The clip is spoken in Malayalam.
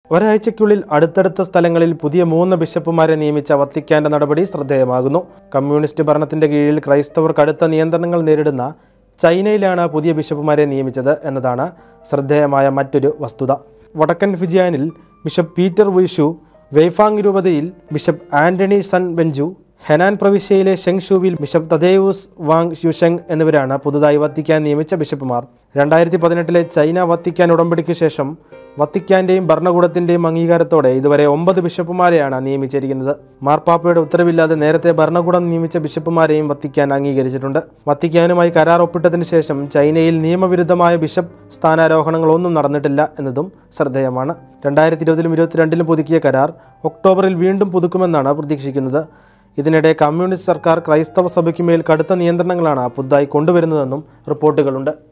ഒരാഴ്ചയ്ക്കുള്ളിൽ അടുത്തടുത്ത സ്ഥലങ്ങളിൽ പുതിയ മൂന്ന് ബിഷപ്പുമാരെ നിയമിച്ച വത്തിക്കാന്റെ നടപടി ശ്രദ്ധേയമാകുന്നു കമ്മ്യൂണിസ്റ്റ് ഭരണത്തിന്റെ കീഴിൽ ക്രൈസ്തവർ കടുത്ത നിയന്ത്രണങ്ങൾ നേരിടുന്ന ചൈനയിലാണ് പുതിയ ബിഷപ്പുമാരെ നിയമിച്ചത് എന്നതാണ് ശ്രദ്ധേയമായ മറ്റൊരു വസ്തുത വടക്കൻ ഫിജിയാനിൽ ബിഷപ്പ് പീറ്റർ വിഷു വെയ്ഫാങ് രൂപതയിൽ ബിഷപ്പ് ആന്റണി സൺ ബെഞ്ചു ഹെനാൻ പ്രവിശ്യയിലെ ഷെങ്ഷുവിൽ ബിഷപ്പ് തദേവുസ് വാങ് യുഷെങ് എന്നിവരാണ് പുതുതായി വത്തിക്കാൻ നിയമിച്ച ബിഷപ്പുമാർ രണ്ടായിരത്തി പതിനെട്ടിലെ ചൈന വത്തിക്കാൻ ഉടമ്പടിക്ക് ശേഷം വത്തിക്കാന്റെയും ഭരണകൂടത്തിന്റെയും അംഗീകാരത്തോടെ ഇതുവരെ ഒമ്പത് ബിഷപ്പുമാരെയാണ് നിയമിച്ചിരിക്കുന്നത് മാർപ്പാപ്പയുടെ ഉത്തരവില്ലാതെ നേരത്തെ ഭരണകൂടം നിയമിച്ച ബിഷപ്പുമാരെയും വത്തിക്കാൻ അംഗീകരിച്ചിട്ടുണ്ട് വത്തിക്കാനുമായി കരാർ ഒപ്പിട്ടതിന് ശേഷം ചൈനയിൽ നിയമവിരുദ്ധമായ ബിഷപ്പ് സ്ഥാനാരോഹണങ്ങളൊന്നും നടന്നിട്ടില്ല എന്നതും ശ്രദ്ധേയമാണ് രണ്ടായിരത്തി ഇരുപതിലും ഇരുപത്തിരണ്ടിലും പുതുക്കിയ കരാർ ഒക്ടോബറിൽ വീണ്ടും പുതുക്കുമെന്നാണ് പ്രതീക്ഷിക്കുന്നത് ഇതിനിടെ കമ്മ്യൂണിസ്റ്റ് സർക്കാർ ക്രൈസ്തവ സഭയ്ക്കുമേൽ കടുത്ത നിയന്ത്രണങ്ങളാണ് പുതുതായി കൊണ്ടുവരുന്നതെന്നും റിപ്പോർട്ടുകളുണ്ട്